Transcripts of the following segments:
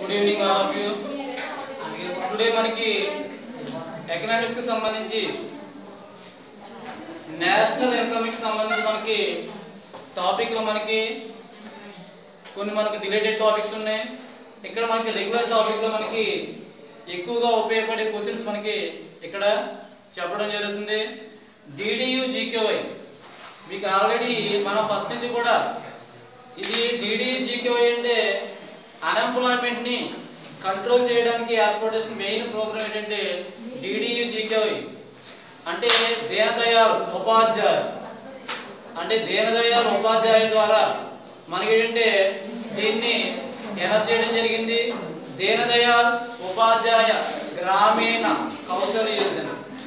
good evening all of you today మనకి economics కి సంబంధించి నేషనల్ ఇన్కమ్ కి సంబంధించి మనకి టాపిక్ లో మనకి కొన్ని మనకి రిలేటెడ్ టాపిక్స్ ఉన్నాయి ఇక్కడ మనకి రెగ్యులర్ టాపిక్ లో మనకి ఎక్కువగా ఉపయోగపడే క్వశ్చన్స్ మనకి ఇక్కడ చెప్పడం జరుగుతుంది డిడియు జీకేవై మీకు ఆల్రెడీ మనం ఫస్ట్ నుంచి కూడా ఇది డిడి జీకేవై అంటే అన్ఎంప్లాయ్మెంట్ ని కంట్రోల్ చేయడానికి ఏర్పాటు చేసిన మెయిన్ ప్రోగ్రామ్ ఏంటంటే డిడియు జీకేవై అంటే దీనదయాల్ ఉపాధ్యాయ అంటే దీనదయాల్ ఉపాధ్యాయ ద్వారా మనకి ఏంటంటే దీన్ని ఎలా చేయడం జరిగింది దీనదయాల్ ఉపాధ్యాయ గ్రామీణ కౌశల యోజన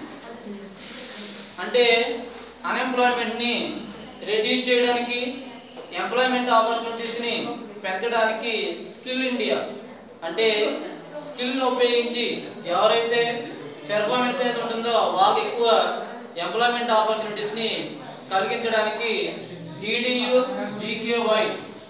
అంటే అన్ఎంప్లాయ్మెంట్ ని రెడ్యూస్ చేయడానికి ఎంప్లాయ్మెంట్ ఆపర్చునిటీస్ ని పెంచడానికి స్కిల్ ఇండియా అంటే స్కిల్ ఉపయోగించి ఎవరైతే పెర్ఫార్మెన్స్ అనేది ఉంటుందో వాళ్ళకి ఎక్కువ ఎంప్లాయ్మెంట్ ఆపర్చునిటీస్ ని కలిగించడానికి డిడియు జీకేవై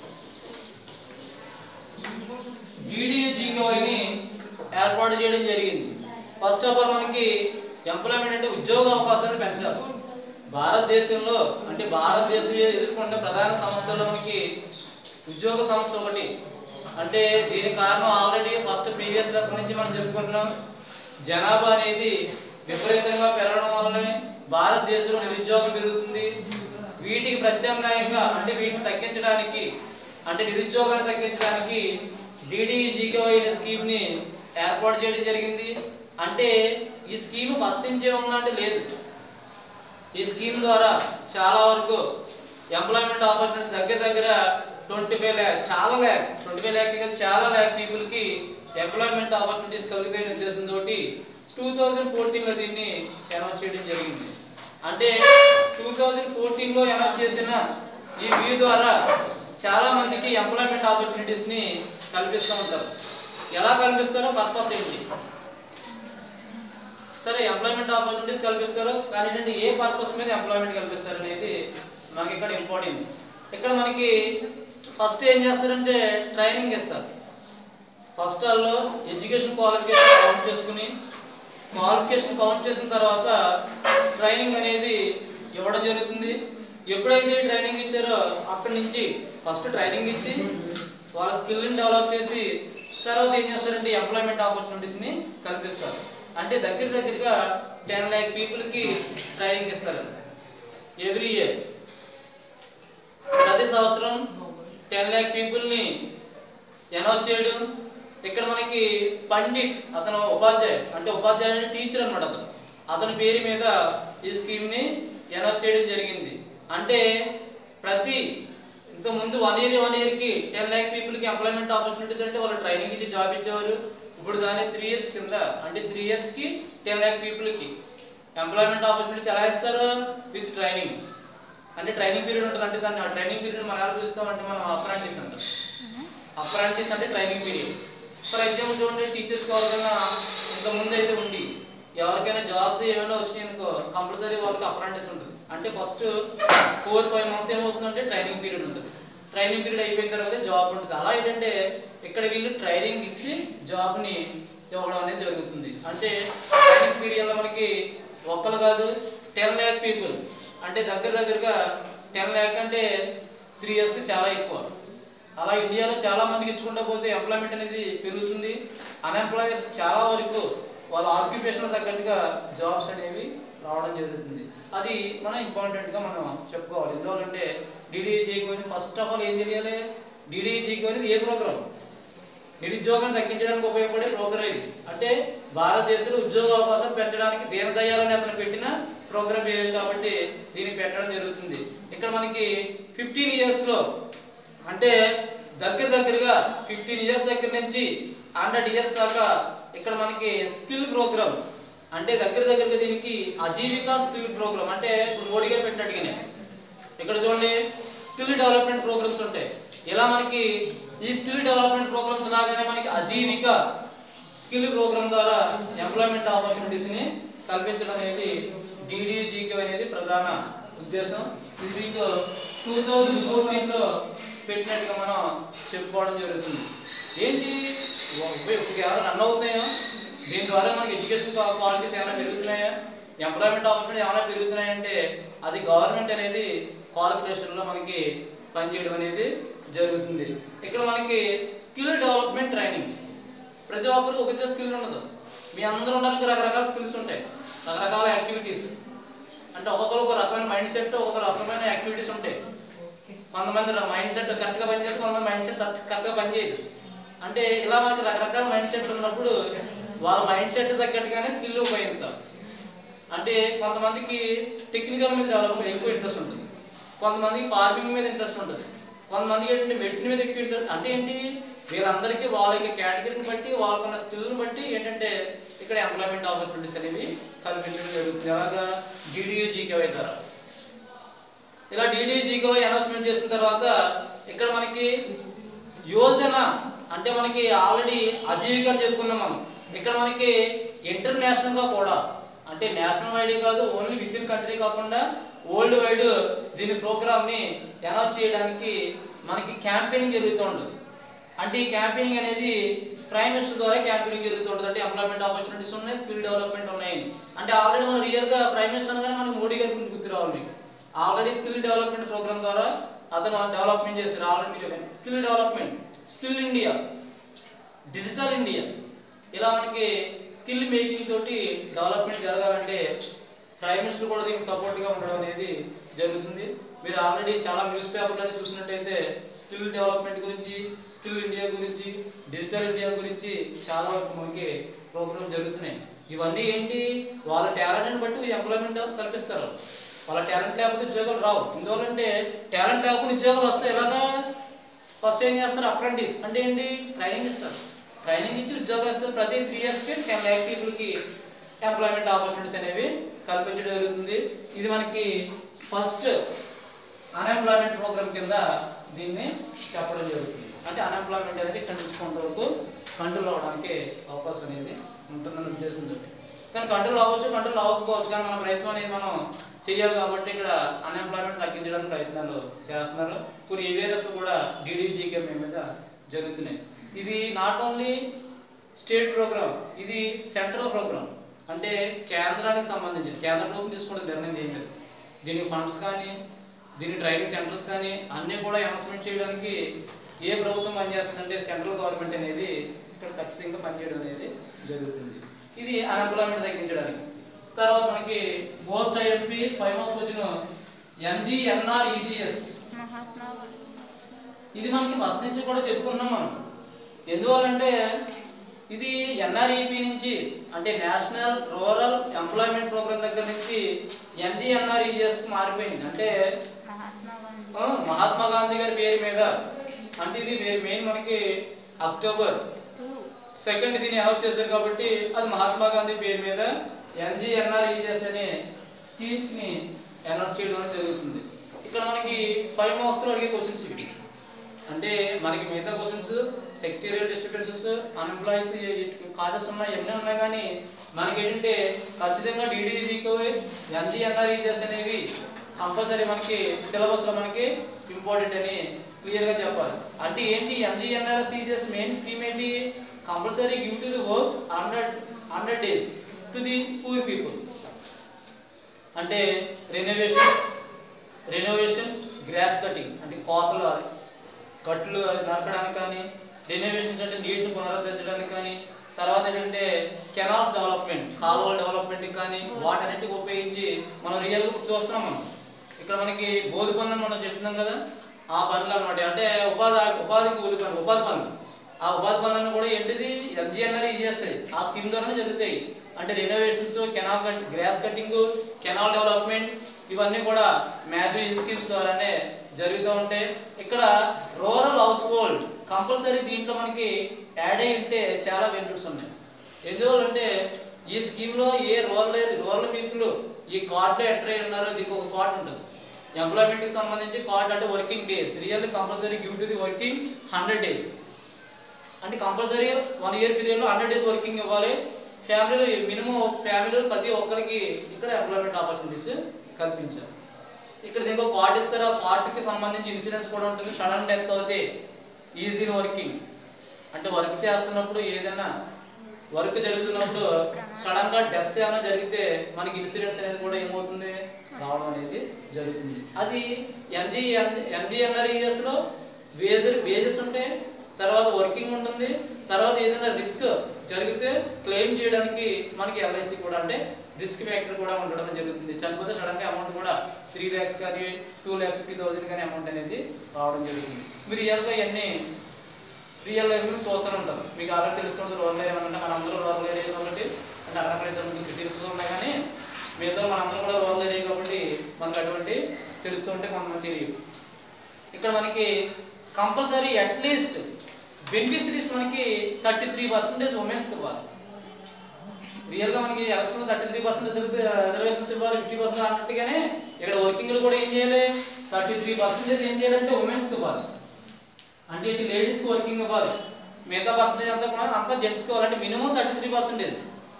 డిడియు జీకేవైని ఏర్పాటు చేయడం జరిగింది ఫస్ట్ ఆఫ్ ఆల్ మనకి ఎంప్లాయ్మెంట్ అంటే ఉద్యోగ అవకాశాలు పెంచాలి భారతదేశంలో అంటే భారతదేశం ఎదుర్కొంటున్న ప్రధాన సమస్యల్లో మనకి ఉద్యోగ సమస్య ఒకటి అంటే దీనికి కారణం ఆల్రెడీ ఫస్ట్ ప్రీవియస్ లెసన్ నుంచి మనం చెప్పుకుంటున్నాం జనాభా అనేది విపరీతంగా పెరగడం వల్లనే భారతదేశంలో నిరుద్యోగం పెరుగుతుంది వీటికి ప్రత్యామ్నాయంగా అంటే వీటిని తగ్గించడానికి అంటే నిరుద్యోగాన్ని తగ్గించడానికి డిడిజీకేవై అనే స్కీమ్ ని ఏర్పాటు చేయడం జరిగింది అంటే ఈ స్కీమ్ ఫస్ట్ నుంచే ఉందంటే లేదు ఈ స్కీమ్ ద్వారా చాలా వరకు ఎంప్లాయ్మెంట్ ఆపర్చునిటీస్ దగ్గర దగ్గర ట్వంటీ ఫైవ్ ల్యాక్ చాలా ల్యాక్ ట్వంటీ ఫైవ్ ల్యాక్ కాదు, చాలా ల్యాక్ పీపుల్కి ఎంప్లాయ్మెంట్ ఆపర్చునిటీస్ కలుగుతాయనే ఉద్దేశంతో టూ థౌజండ్ ఫోర్టీన్లో దీన్ని అనౌన్స్ చేయడం జరిగింది అంటే టూ థౌజండ్ ఫోర్టీన్లో అనౌన్స్ చేసిన ఈ వ్యూ ద్వారా చాలా మందికి ఎంప్లాయ్మెంట్ ఆపర్చునిటీస్ని కల్పిస్తూ ఉంటారు ఎలా కల్పిస్తారో పర్పస్ ఏంటి సరే ఎంప్లాయ్మెంట్ ఆపర్చునిటీస్ కల్పిస్తారు కానీ ఏంటంటే ఏ పర్పస్ మీద ఎంప్లాయ్మెంట్ కల్పిస్తారు అనేది మనకి ఇక్కడ ఇంపార్టెన్స్ ఇక్కడ మనకి ఫస్ట్ ఏం చేస్తారంటే ట్రైనింగ్ ఇస్తారు ఫస్ట్ వాళ్ళు ఎడ్యుకేషన్ క్వాలిఫికేషన్ కౌంట్ చేసుకుని క్వాలిఫికేషన్ కౌంట్ చేసిన తర్వాత ట్రైనింగ్ అనేది ఇవ్వడం జరుగుతుంది ఎప్పుడైతే ట్రైనింగ్ ఇచ్చారో అక్కడి నుంచి ఫస్ట్ ట్రైనింగ్ ఇచ్చి వాళ్ళ స్కిల్ని డెవలప్ చేసి తర్వాత ఏం చేస్తారంటే ఎంప్లాయ్మెంట్ ఆపర్చునిటీస్ని కల్పిస్తారు అంటే దగ్గర దగ్గరగా టెన్ ల్యాక్ పీపుల్కి ట్రైనింగ్ ఇస్తారు ఎవ్రీ ఇయర్ ప్రతి సంవత్సరం టెన్ ల్యాక్ పీపుల్ని అనౌన్స్ చేయడం ఇక్కడ మనకి పండిట్ అతను ఉపాధ్యాయ అంటే ఉపాధ్యాయుడు అంటే టీచర్ అనమాట అతను అతని పేరు మీద ఈ స్కీమ్ని అనౌన్స్ చేయడం జరిగింది అంటే ప్రతి ఇంత ముందు వన్ ఇయర్ వన్ ఇయర్కి టెన్ ల్యాక్ పీపుల్కి ఎంప్లాయ్మెంట్ ఆపర్చునిటీస్ అంటే వాళ్ళు ట్రైనింగ్ ఇచ్చి జాబ్ ఇచ్చేవారు ఇప్పుడు దాన్ని త్రీ ఇయర్స్ కింద అంటే త్రీ ఇయర్స్కి టెన్ ల్యాక్ పీపుల్కి ఎంప్లాయ్మెంట్ ఆపర్చునిటీస్ ఎలా ఇస్తారు విత్ ట్రైనింగ్ అంటే ట్రైనింగ్ పీరియడ్ ఉంటుంది అంటే దాన్ని ఆ ట్రైనింగ్ పీరియడ్ మనం ఎలా పిలుస్తామంటే మనం అప్రాంటిస్ అంటాం అప్రాంటిస్ అంటే ట్రైనింగ్ పీరియడ్ ఫర్ ఎగ్జాంపుల్ చూడండి టీచర్స్ ఎవరికైనా ఇంత ముందు అయితే ఉండి ఎవరికైనా జాబ్స్ ఏమైనా వచ్చినాయి అనుకో కంపల్సరీ వాళ్ళకి అప్రాంటిస్ ఉంటుంది అంటే ఫస్ట్ ఫోర్ ఫైవ్ మంత్స్ ఏమవుతుందంటే ట్రైనింగ్ పీరియడ్ ఉంటుంది ట్రైనింగ్ పీరియడ్ అయిపోయిన తర్వాత జాబ్ ఉంటుంది అలా ఏంటంటే ఇక్కడ వీళ్ళు ట్రైనింగ్ ఇచ్చి జాబ్ని ఇవ్వడం అనేది జరుగుతుంది అంటే ట్రైనింగ్ పీరియడ్లో మనకి ఒక్కరు కాదు టెన్ ల్యాక్ పీపుల్ అంటే దగ్గర దగ్గరగా టెన్ ల్యాక్ అంటే త్రీ ఇయర్స్కి చాలా ఎక్కువ అలా ఇండియాలో చాలా మందికి ఇచ్చుకుంటా పోతే ఎంప్లాయ్మెంట్ అనేది పెరుగుతుంది అన్ఎంప్లాయర్స్ చాలా వరకు వాళ్ళ ఆక్యుపేషన్ తగ్గట్టుగా జాబ్స్ అనేవి రావడం జరుగుతుంది అది మనం ఇంపార్టెంట్గా మనం చెప్పుకోవాలి ఎందుకంటే డిడిజీకి అని ఫస్ట్ ఆఫ్ ఆల్ ఏం తెలియాలి డిడిజీకి అనేది ఏ ప్రోగ్రామ్ నిరుద్యోగం తగ్గించడానికి ఉపయోగపడే ప్రోగ్రామ్ ఇది అంటే భారతదేశంలో ఉద్యోగ అవకాశం పెంచడానికి దీనదయాలని అతను పెట్టిన ప్రోగ్రామ్ పేరు కాబట్టి దీన్ని పెట్టడం జరుగుతుంది ఇక్కడ మనకి ఫిఫ్టీన్ ఇయర్స్లో అంటే దగ్గర దగ్గరగా ఫిఫ్టీన్ ఇయర్స్ దగ్గర నుంచి హండ్రెడ్ ఇయర్స్ దాకా ఇక్కడ మనకి స్కిల్ ప్రోగ్రామ్ అంటే దగ్గర దగ్గరగా దీనికి అజీవికా స్కిల్ ప్రోగ్రామ్ అంటే ఇప్పుడు మోడీ గారు పెట్టినట్టుగానే ఇక్కడ చూడండి స్కిల్ డెవలప్మెంట్ ప్రోగ్రామ్స్ ఉంటాయి ఇలా మనకి ఈ స్కిల్ డెవలప్మెంట్ ప్రోగ్రామ్స్ లాగానే మనకి అజీవిక స్కిల్ ప్రోగ్రామ్ ద్వారా ఎంప్లాయ్మెంట్ ఆపర్చునిటీస్ ని కల్పించడం అనేది డిడిజికే అనేది ప్రధాన ఉద్దేశం ఇది మీకు టూ థౌజండ్ ఫోర్టీన్ లో పెట్టినట్టుగా మనం చెప్పుకోవడం జరుగుతుంది ఏంటి ఇప్పుడు ఏమైనా రన్ అవుతున్నాయా దీని ద్వారా మనకి ఎడ్యుకేషన్ క్వాలిటీస్ ఏమైనా పెరుగుతున్నాయా ఎంప్లాయ్మెంట్ ఆపర్చునిటీ ఏమైనా పెరుగుతున్నాయంటే అది గవర్నమెంట్ అనేది క్వాలిఫికేషన్లో మనకి పనిచేయడం అనేది జరుగుతుంది ఇక్కడ మనకి స్కిల్ డెవలప్మెంట్ ట్రైనింగ్ ప్రతి ఒక్కరికి ఒకటే స్కిల్ ఉండదు మీ అందరూ ఉండడానికి రకరకాల స్కిల్స్ ఉంటాయి రకరకాల యాక్టివిటీస్ అంటే ఒక్కొక్కరు ఒక రకమైన మైండ్ సెట్ ఒక రకమైన యాక్టివిటీస్ ఉంటాయి కొంతమంది మైండ్ సెట్ కరెక్ట్గా పనిచేస్తే కొంతమంది మైండ్ సెట్ కరెక్ట్గా పనిచేయదు అంటే ఇలా మనకి రకరకాల మైండ్ సెట్ ఉన్నప్పుడు వాళ్ళ మైండ్ సెట్ తగ్గట్టుగానే స్కిల్ ఉపయోగిస్తారు అంటే కొంతమందికి టెక్నికల్ మీద డెవలప్ ఎక్కువ ఇంట్రెస్ట్ ఉంటుంది కొంతమందికి ఫార్మింగ్ మీద ఇంట్రెస్ట్ ఉంటుంది కొంతమందికి ఏంటంటే మెడిసిన్ మీద ఎక్కువ ఇంట్రెస్ట్ అంటే ఏంటి వీళ్ళందరికీ వాళ్ళ యొక్క కేటగిరీని బట్టి వాళ్ళకున్న స్కిల్ని బట్టి ఏంటంటే ఇక్కడ ఎంప్లాయ్మెంట్ ఆపర్చునిటీస్ అనేవి కల్పించడం జరుగుతుంది అలాగా డిడియూజీకే ద్వారా ఇలా డీడీజీకో అనౌన్స్మెంట్ చేసిన తర్వాత ఇక్కడ మనకి యోజన అంటే మనకి ఆల్రెడీ అజీవికలు చెప్పుకున్నాం మనం ఇక్కడ మనకి ఇంటర్నేషనల్ గా కూడా అంటే నేషనల్ వైడ్ కాదు ఓన్లీ విత్ ఇన్ కంట్రీ కాకుండా వరల్డ్ వైడ్ దీని ప్రోగ్రామ్ ని అనౌన్స్ చేయడానికి మనకి క్యాంపెయినింగ్ జరుగుతూ ఉంటుంది అంటే ఈ క్యాంపెయినింగ్ అనేది ప్రైమ్ మినిస్టర్ ద్వారా క్యాంపెయినింగ్ జరుగుతుంటుంది అంటే ఎంప్లాయ్మెంట్ ఆపర్చునిటీస్ ఉన్నాయి స్కిల్ డెవలప్మెంట్ ఉన్నాయి అంటే ఆల్రెడీ మనం రియల్ గా ప్రైమ్ మినిస్టర్ అనగానే మనకి మోడీ గారి గురించి గుర్తు రావాలి మీకు ఆల్రెడీ స్కిల్ డెవలప్మెంట్ ప్రోగ్రామ్ ద్వారా అతను డెవలప్మెంట్ చేశారు ఆల్రెడీ మీరు skill development skill India digital India ఇలా మనకి స్కిల్ మేకింగ్ తోటి డెవలప్మెంట్ జరగాలంటే ప్రైమ్ మినిస్టర్ కూడా దీనికి సపోర్ట్గా ఉండడం అనేది జరుగుతుంది మీరు ఆల్రెడీ చాలా న్యూస్ పేపర్లో చూసినట్టయితే స్కిల్ డెవలప్మెంట్ గురించి స్కిల్ ఇండియా గురించి డిజిటల్ ఇండియా గురించి చాలా వరకు మనకి ప్రోగ్రామ్ జరుగుతున్నాయి ఇవన్నీ ఏంటి వాళ్ళ టాలెంట్ని బట్టి ఎంప్లాయ్మెంట్ కల్పిస్తారు వాళ్ళ టాలెంట్ లేకపోతే ఉద్యోగాలు రావు ఎందువల్లంటే టాలెంట్ లేకపోతే ఉద్యోగాలు వస్తాయి ఎలాగా ఫస్ట్ ఏం చేస్తారు అప్రెంటిస్ అంటే ఏంటి ట్రైనింగ్ ఇస్తారు ట్రైనింగ్ ఇచ్చి ఉద్యోగం ఇస్తారు ప్రతి త్రీ ఇయర్స్కి టెన్ ల్యాక్ పీపుల్కి ఎంప్లాయ్మెంట్ ఆపర్చునిటీస్ అనేవి కల్పించడం జరుగుతుంది ఇది మనకి ఫస్ట్ అన్ఎంప్లాయ్మెంట్ ప్రోగ్రామ్ కింద దీన్ని చెప్పడం జరుగుతుంది అంటే అన్ఎంప్లాయ్మెంట్ అనేది ఇక్కడ నుంచి కొంతవరకు కంట్రోల్ అవ్వడానికి అవకాశం అనేది ఉంటుందన్న ఉద్దేశంతో కానీ కంట్రోల్ అవ్వచ్చు కంట్రోల్ అవ్వకపోవచ్చు కానీ మన ప్రయత్నం అనేది మనం చేయాలి కాబట్టి ఇక్కడ అన్ఎంప్లాయ్మెంట్ తగ్గించడానికి ప్రయత్నాలు చేస్తున్నారు కొన్ని ఏరియాస్ కూడా డిడిజీకే మీద జరుగుతున్నాయి ఇది నాట్ ఓన్లీ స్టేట్ ప్రోగ్రామ్ ఇది సెంట్రల్ ప్రోగ్రామ్ అంటే కేంద్రానికి సంబంధించి కేంద్ర ప్రభుత్వం తీసుకుంటే నిర్ణయం చేయలేదు దీనికి ఫండ్స్ కానీ దీని ట్రైనింగ్ సెంటర్స్ కానీ అన్నీ కూడా అనౌన్స్మెంట్ చేయడానికి ఏ ప్రభుత్వం పనిచేస్తుందంటే సెంట్రల్ గవర్నమెంట్ అనేది ఇక్కడ ఖచ్చితంగా పనిచేయడం అనేది జరుగుతుంది ఇది అన్ఎంప్లాయ్మెంట్ తగ్గించడానికి తర్వాత మనకి పోస్ట్ ఐఎంపీ ఫైవ్ మార్క్స్ వచ్చిన ఎంజిఎన్ఆర్ ఈజీఎస్ మహాత్మా గాంధీ ఇది మనకి ఫస్ట్ నుంచి కూడా చెప్పుకున్నాం మనం ఎందువల్లంటే ఇది ఎన్ఆర్ఈపి నుంచి అంటే నేషనల్ రూరల్ ఎంప్లాయ్మెంట్ ప్రోగ్రామ్ దగ్గర నుంచి ఎన్జిఎన్ఆర్ఈజిఎస్ మారిపోయింది అంటే మహాత్మా గాంధీ ఆ, మహాత్మా గాంధీ గారి పేరు మీద అంటే ఇది మెయిన్ మనకి అక్టోబర్ టూ సెకండ్ దీన్ని అనౌన్స్ చేశారు కాబట్టి అది మహాత్మా గాంధీ పేరు మీద ఎన్జిఎన్ఆర్ఈజిఎస్ అనే స్కీమ్స్ ని అనౌన్స్ చేయడం అనేది జరుగుతుంది ఇక్కడ మనకి ఫైవ్ మార్క్స్ లో అడిగే క్వశ్చన్స్ ఇవి అంటే మనకి మిగతా questions sectorial disturbances unemployees causes ఉన్నాయి ఎన్ని ఉన్నాయి కానీ మనకి ఏంటంటే ఖచ్చితంగా డీడీజీకో ఎన్జిఎన్ఆర్ఈజిఎస్ అనేవి కంపల్సరీ మనకి సిలబస్ లో మనకి ఇంపార్టెంట్ అని క్లియర్ గా చెప్పాలి అంటే ఏంటి ఎంజిఎన్ఆర్ఈజిఎస్ మెయిన్ స్కీమ్ ఏంటి compulsory give to the work hundred hundred days to the poor people అంటే రెనోవేషన్స్ రెనోవేషన్స్ గ్రాస్ కటింగ్ అంటే కోతలు కట్లు నరకడానికి కానీ రెనోవేషన్స్ అంటే నీటిని పునరుద్ధరించడానికి కానీ తర్వాత ఏంటంటే కెనాల్స్ డెవలప్మెంట్ కాలువల డెవలప్మెంట్ కానీ వాటన్నిటికి ఉపయోగించి మనం రియల్గా ఇప్పుడు చూస్తున్నాం మనం ఇక్కడ మనకి బోధి పనులు మనం చెప్తున్నాం కదా ఆ పనులు అనమాట అంటే ఉపాధి ఉపాధి కూలి పనులు ఉపాధి పనులు ఆ ఉపాధి పనులను కూడా ఏంటిది ఎంజిఎన్ఆర్ ఇది చేస్తాయి ఆ స్కీమ్ ద్వారానే జరుగుతాయి అంటే renovations canal cut grass cutting canal development ఇవన్నీ కూడా మ్యాజిక్ ఈ స్కీమ్స్ ద్వారానే జరుగుతూ ఉంటాయి ఇక్కడ రూరల్ హౌస్ హోల్డ్ కంపల్సరీ దీంట్లో మనకి యాడ్ అయి ఉంటే చాలా బెనిఫిట్స్ ఉన్నాయి ఎందువల్లంటే ఈ స్కీమ్లో ఏ రూరల్ రూరల్ పీపుల్ ఈ కార్డులో ఎంటర్ అయి ఉన్నారో దీనికి ఒక కార్డు ఉంటుంది ఎంప్లాయ్మెంట్కి సంబంధించి కార్డ్ అంటే working days real compulsory give to the working hundred days అంటే కంపల్సరీ వన్ ఇయర్ పీరియడ్లో హండ్రెడ్ డేస్ వర్కింగ్ ఇవ్వాలి ఫ్యామిలీలో మినిమం ఫ్యామిలీలో ప్రతి ఒక్కరికి ఇక్కడ ఎంప్లాయ్మెంట్ ఆపర్చునిటీస్ కల్పించాలి ఇక్కడ దీనికి ఒక కార్డు ఇస్తారు ఆ కార్డుకి సంబంధించి ఇన్సూరెన్స్ కూడా ఉంటుంది సడన్ డెత్ అవుతే ఈజీ వర్కింగ్ అంటే వర్క్ చేస్తున్నప్పుడు ఏదైనా వర్క్ జరుగుతున్నప్పుడు సడన్ గా డెత్ ఏమైనా జరిగితే మనకి ఇన్సూరెన్స్ అనేది కూడా ఏమవుతుంది రావడం అనేది జరుగుతుంది అది ఎంజీ ఎంజీఎన్ఆర్ఈఎస్ లో వేజెస్ వేజెస్ ఉంటాయి తర్వాత వర్కింగ్ ఉంటుంది తర్వాత ఏదైనా రిస్క్ జరిగితే క్లెయిమ్ చేయడానికి మనకి ఎల్ఐసి కూడా అంటే రిస్క్ ఫ్యాక్టర్ కూడా ఉండడం జరుగుతుంది చనిపోతే సడన్ గా అమౌంట్ కూడా త్రీ ల్యాక్స్ కానీ టూ ల్యాక్ ఫిఫ్టీ థౌసండ్ కానీ అమౌంట్ అనేది రావడం జరుగుతుంది మీరు రియల్గా ఇవన్నీ రియల్ లైఫ్ లో చూస్తూనే ఉంటారు మీకు ఆల్రెడీ తెలుస్తుంది రూరల్ ఏరియా అంటే మన అందరూ రూరల్ ఏరియా కాబట్టి అంటే అక్కడ ఇద్దరు సిటీస్ లో ఉన్నాయి కానీ మిగతా మనందరం కూడా రూరల్ ఏరియా కాబట్టి మనకు అటువంటి తెలుస్తూ ఉంటే కొంతమంది తెలియదు ఇక్కడ మనకి కంపల్సరీ అట్లీస్ట్ బెనిఫిషరీస్ మనకి థర్టీ త్రీ పర్సెంటేజ్ ఉమెన్స్కి ఇవ్వాలి రియల్గా మనకి ఎలక్షన్లో థర్టీ త్రీ పర్సెంట్ తెలిసి రిజర్వేషన్స్ ఇవ్వాలి ఫిఫ్టీ పర్సెంట్ అన్నట్టుగానే ఇక్కడ వర్కింగ్లు కూడా ఏం చేయాలి థర్టీ త్రీ పర్సెంటేజ్ ఏం చేయాలంటే ఉమెన్స్కి ఇవ్వాలి అంటే ఇటు లేడీస్కి వర్కింగ్ ఇవ్వాలి మిగతా పర్సెంటేజ్ అంతా కూడా అంతా జెంట్స్కి ఇవ్వాలి అంటే మినిమం థర్టీ త్రీ పర్సెంటేజ్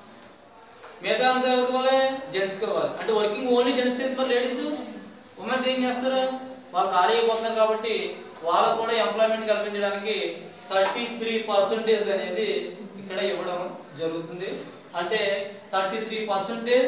మిగతా అంతా ఎవరికి ఇవ్వాలి జెంట్స్కి ఇవ్వాలి అంటే వర్కింగ్ ఓన్లీ జెంట్స్ చేస్తున్నారు లేడీస్ ఉమెన్స్ ఏం చేస్తారు వాళ్ళు ఖాళీ అయిపోతున్నారు కాబట్టి వాళ్ళకు కూడా ఎంప్లాయ్మెంట్ కల్పించడానికి థర్టీ త్రీ పర్సెంటేజ్ అనేది ఇక్కడ ఇవ్వడం జరుగుతుంది అంటే thirty three percentage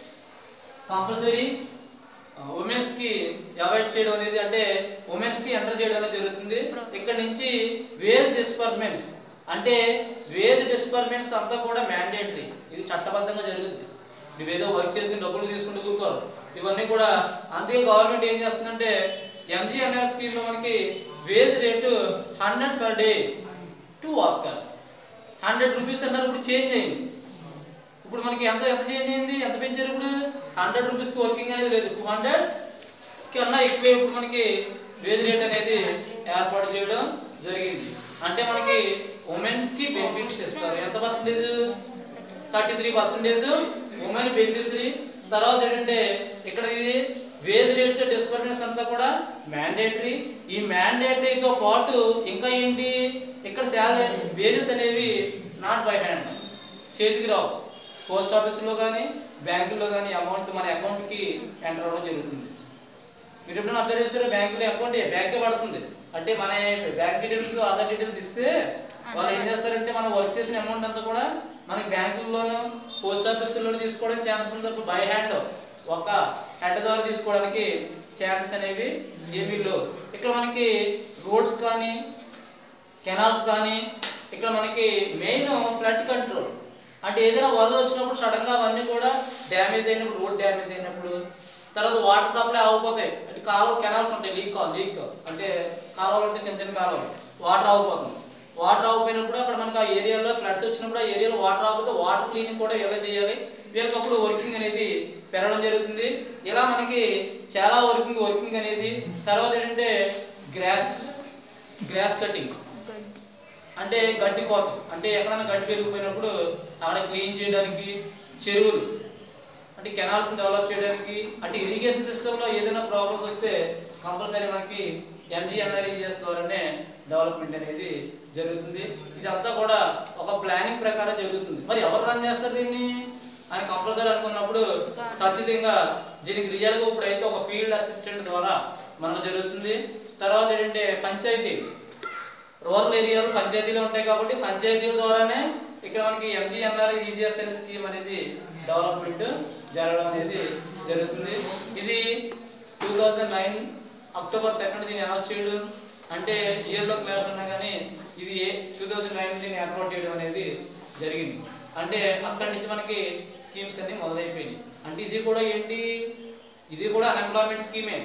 compulsory womens కి అవాయిడ్ చేయడం అనేది అంటే ఉమెన్స్ కి ఎంటర్ చేయడం అనేది జరుగుతుంది ఇక్కడ నుంచి వేజ్ డిస్పర్స్మెంట్స్ అంటే వేజ్ డిస్పర్స్మెంట్స్ అంతా కూడా మ్యాండేటరీ ఇది చట్టబద్ధంగా జరుగుతుంది నువ్వేదో వర్క్ చేసి డబ్బులు తీసుకుంటూ కూరుకోరు ఇవన్నీ కూడా అందుకే గవర్నమెంట్ ఏం చేస్తుందంటే ఎంజీఎన్ఆర్ స్కీమ్ లో మనకి wage rate hundred per day to worker hundred rupees అన్నారు ఇప్పుడు చేంజ్ అయింది ఇప్పుడు మనకి ఎంత ఎంత చేంజ్ అయింది ఎంత పెంచారు ఇప్పుడు హండ్రెడ్ రూపీస్కి వర్కింగ్ అనేది లేదు టూ హండ్రెడ్ కన్నా ఎక్కువే ఇప్పుడు మనకి వేజ్ రేట్ అనేది ఏర్పాటు చేయడం జరిగింది అంటే మనకి ఉమెన్స్ కి బెనిఫిట్స్ ఇస్తారు ఎంత percentage thirty three percentage women beneficiary తర్వాత ఏంటంటే ఇక్కడ ఇది వేజ్ రేట్ డిస్పర్మెంట్స్ అంతా కూడా మ్యాండేటరీ ఈ మ్యాండేటరీతో పాటు ఇంకా ఏంటి ఇక్కడ శాలరీ వేజెస్ అనేవి నాట్ బై హ్యాండ్ చేతికి రావు పోస్ట్ ఆఫీస్లో కానీ బ్యాంకుల్లో కానీ అమౌంట్ మన అకౌంట్కి ఎంటర్ అవ్వడం జరుగుతుంది మీరు ఎప్పుడైనా అబ్జర్వ్ చేస్తారో బ్యాంకులో అకౌంట్ బ్యాంకే పడుతుంది అంటే మన బ్యాంక్ డీటెయిల్స్ ఆధార్ డీటెయిల్స్ ఇస్తే వాళ్ళు ఏం చేస్తారంటే మనం వర్క్ చేసిన అమౌంట్ అంతా కూడా మనకి బ్యాంకుల్లోనూ పోస్ట్ ఆఫీసుల్లోనూ తీసుకోవడానికి ఛాన్స్ ఉంది బై హ్యాండ్ ఒక హెడ్ ద్వారా తీసుకోవడానికి ఛాన్సెస్ అనేవి ఏమీ లేవు ఇక్కడ మనకి రోడ్స్ కానీ కెనాల్స్ కానీ ఇక్కడ మనకి మెయిన్ ఫ్లడ్ కంట్రోల్ అంటే ఏదైనా వరద వచ్చినప్పుడు సడన్ గా అవన్నీ కూడా డ్యామేజ్ అయినప్పుడు రోడ్ డ్యామేజ్ అయినప్పుడు తర్వాత వాటర్ సప్లై ఆగిపోతాయి అంటే కాలువ కెనాల్స్ ఉంటాయి లీక్ లీక్ అంటే కాలువలు ఉంటాయి చిన్న చిన్న కాలువలు వాటర్ ఆగిపోతుంది వాటర్ ఆగిపోయినప్పుడు అక్కడ మనకి ఆ ఏరియాలో ఫ్లడ్స్ వచ్చినప్పుడు ఆ ఏరియాలో వాటర్ ఆగిపోతే వాటర్ క్లీనింగ్ కూడా ఎలా చేయాలి వీళ్ళకి అప్పుడు వర్కింగ్ అనేది పెరగడం జరుగుతుంది ఇలా మనకి చాలా వర్కింగ్ వర్కింగ్ అనేది తర్వాత ఏంటంటే గ్రాస్ గ్రాస్ కటింగ్ అంటే గడ్డి కోత అంటే ఎక్కడైనా గడ్డి పెరిగిపోయినప్పుడు అక్కడ క్లీన్ చేయడానికి చెరువులు అంటే కెనాల్స్ డెవలప్ చేయడానికి అంటే ఇరిగేషన్ సిస్టంలో ఏదైనా ప్రాబ్లమ్స్ వస్తే కంపల్సరీ మనకి ఎంజీఎన్ఆర్ఈజిఎస్ ద్వారానే డెవలప్మెంట్ అనేది జరుగుతుంది ఇదంతా కూడా ఒక ప్లానింగ్ ప్రకారం జరుగుతుంది మరి ఎవరు రన్ చేస్తారు దీన్ని అని కంపల్సరీ అనుకున్నప్పుడు ఖచ్చితంగా దీనికి రియల్గా ఇప్పుడు అయితే ఒక ఫీల్డ్ అసిస్టెంట్ ద్వారా మనకు జరుగుతుంది తర్వాత ఏంటంటే పంచాయతీ రూరల్ ఏరియాలో పంచాయతీలు ఉంటాయి కాబట్టి పంచాయతీల ద్వారానే ఇక్కడ మనకి ఎంజీఎన్ఆర్ ఈజీఎస్ అనే స్కీమ్ అనేది డెవలప్మెంట్ జరగడం అనేది జరుగుతుంది ఇది two thousand nine October second దీన్ని అనౌన్స్ చేయడం అంటే ఇయర్లో క్లాస్ ఉన్నా కానీ ఇది టూ థౌజండ్ నైన్ దీన్ని ఏర్పాటు చేయడం అనేది జరిగింది అంటే అక్కడి నుంచి మనకి స్కీమ్స్ అన్ని మొదలైపోయినాయి అంటే ఇది కూడా ఏంటి ఇది కూడా అన్ఎంప్లాయ్మెంట్ స్కీమే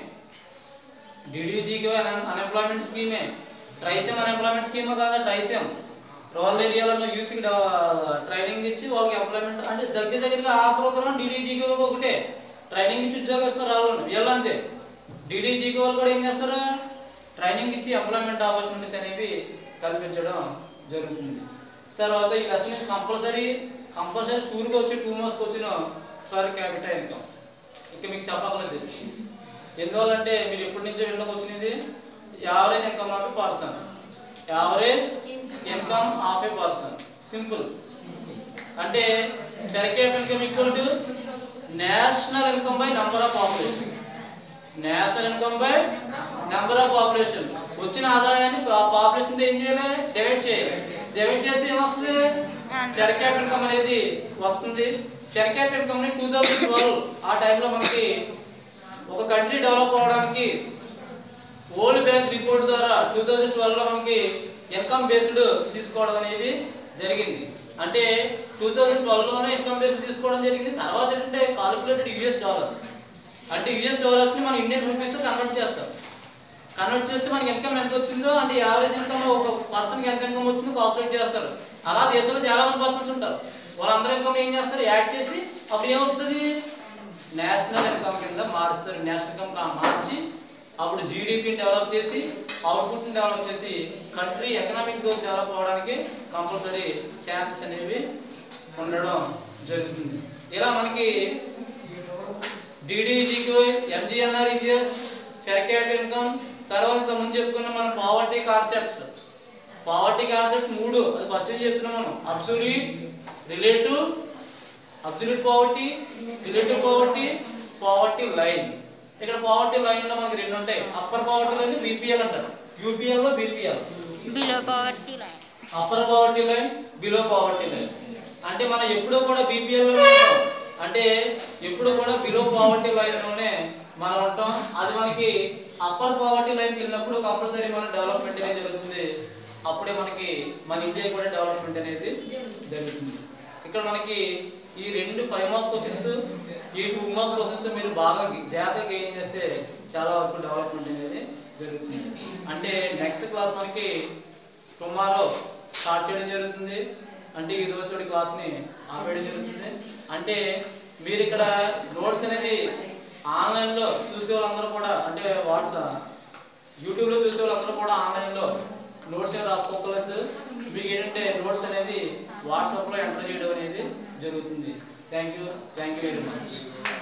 డిడిజికి అన్ఎంప్లాయ్మెంట్ స్కీమే ట్రైసెమ్ అన్ఎంప్లాయ్మెంట్ స్కీమ్ కాదా ట్రైసెమ్ రూరల్ ఏరియాలో యూత్ కి ట్రైనింగ్ ఇచ్చి వాళ్ళకి ఎంప్లాయ్మెంట్ అంటే దగ్గర దగ్గరగా ఆ ప్రోగ్రామ్ డిడిజికి ఒకటే ట్రైనింగ్ ఇచ్చి ఉద్యోగస్తులు రావాలి వీళ్ళు అంతే డిడిజికి వాళ్ళు కూడా ఏం చేస్తారు ట్రైనింగ్ ఇచ్చి ఎంప్లాయ్మెంట్ ఆపర్చునిటీస్ అనేవి కల్పించడం జరుగుతుంది తర్వాత ఈ లెసన్ కంపల్సరీ కంపల్సరీ స్కూల్కి వచ్చి టూ మంత్స్కి వచ్చిన ఫర్ క్యాపిటల్ ఇన్కమ్ ఇంకా మీకు చెప్పగలదు ఎందువల్లంటే మీరు ఎప్పటి నుంచో విన్నకు వచ్చినది average income of a person average income of a person simple అంటే per capital income equal to national income by number of population national income by number of population వచ్చిన ఆదాయాన్ని పాపులేషన్ ఏం చేయాలి డివైడ్ చేయాలి డివైడ్ చేస్తే ఏమొస్తుంది share capital income అనేది వస్తుంది share capital income two thousand twelve ఆ టైంలో మనకి ఒక కంట్రీ డెవలప్ అవడానికి వరల్డ్ బ్యాంక్ రిపోర్ట్ ద్వారా టూ థౌజండ్ ట్వెల్వ్లో మనకి ఇన్కమ్ బేస్డ్ తీసుకోవడం అనేది జరిగింది అంటే టూ థౌజండ్ ట్వెల్వ్లోనే ఇన్కమ్ బేస్డ్ తీసుకోవడం జరిగింది తర్వాత ఏంటంటే కాలిక్యులేటెడ్ యూఎస్ డాలర్స్ అంటే యూఎస్ డాలర్స్ని మన ఇండియన్ రూపీస్తో కన్వర్ట్ చేస్తాం కన్వర్ట్ చేస్తే మనకి ఇన్కమ్ ఎంత వచ్చిందో అంటే యావరేజ్ ఇన్కమ్ ఒక పర్సన్కి ఎంత ఇన్కమ్ వచ్చిందో కాల్కులేట్ చేస్తారు అలా దేశంలో చాలా మంది పర్సన్స్ ఉంటారు వాళ్ళందరూ ఇన్కమ్ ఏం చేస్తారు యాడ్ చేసి అప్పుడు ఏమవుతుంది నేషనల్ ఇన్కమ్ కింద మారుస్తారు నేషనల్ ఇన్కమ్ మార్చి అప్పుడు జీడిపిని డెవలప్ చేసి అవుట్పుట్ని డెవలప్ చేసి కంట్రీ ఎకనామిక్ గ్రోత్ డెవలప్ అవ్వడానికి కంపల్సరీ ఛాన్సెస్ అనేవి ఉండడం జరుగుతుంది ఇలా మనకి డిడిజికి MGNR EGS per capital income తర్వాత ఇంత ముందు చెప్పుకున్న మనం పావర్టీ కాన్సెప్ట్స్ పావర్టీ కాన్సెప్ట్స్ మూడు అది ఫస్ట్ చెప్తున్నాం మనం absolute relative absolute poverty relative poverty poverty line ఇక్కడ పావర్టీ లైన్ లో మనకి రెండు ఉంటాయి అప్పర్ పావర్టీ లైన్ బీపీఎల్ అంటారు యూపీఎల్ లో BPL below poverty line upper poverty line below poverty line అంటే మనం ఎప్పుడూ కూడా బీపీఎల్ లో ఉంటాం అంటే ఎప్పుడు కూడా బిలో పావర్టీ లైన్ లోనే మనం ఉంటాం అది మనకి అప్పర్ పావర్టీ లైన్ వెళ్ళినప్పుడు కంపల్సరీ మన డెవలప్మెంట్ అనేది జరుగుతుంది అప్పుడే మనకి మన ఇండియా కూడా డెవలప్మెంట్ అనేది జరుగుతుంది ఇక్కడ మనకి ఈ రెండు ఫైవ్ మార్క్స్ క్వశ్చన్స్ ఈ టూ మార్క్స్ క్వశ్చన్స్ మీరు బాగా జాగ్రత్తగా గెయిన్ చేస్తే చాలా వరకు డెవలప్మెంట్ అనేది జరుగుతుంది అంటే నెక్స్ట్ క్లాస్ మనకి టుమారో స్టార్ట్ చేయడం జరుగుతుంది అంటే ఈ రోజు క్లాస్ని ఆపేయడం జరుగుతుంది అంటే మీరు ఇక్కడ నోట్స్ అనేది ఆన్లైన్లో చూసే వాళ్ళందరూ కూడా అంటే వాట్సాప్ యూట్యూబ్లో చూసే వాళ్ళందరూ కూడా ఆన్లైన్లో నోట్స్ ఏమి రాసుకోగలదు మీకు ఏంటంటే నోట్స్ అనేది వాట్సాప్లో ఎంటర్ చేయడం అనేది జరుగుతుంది thank you thank you very much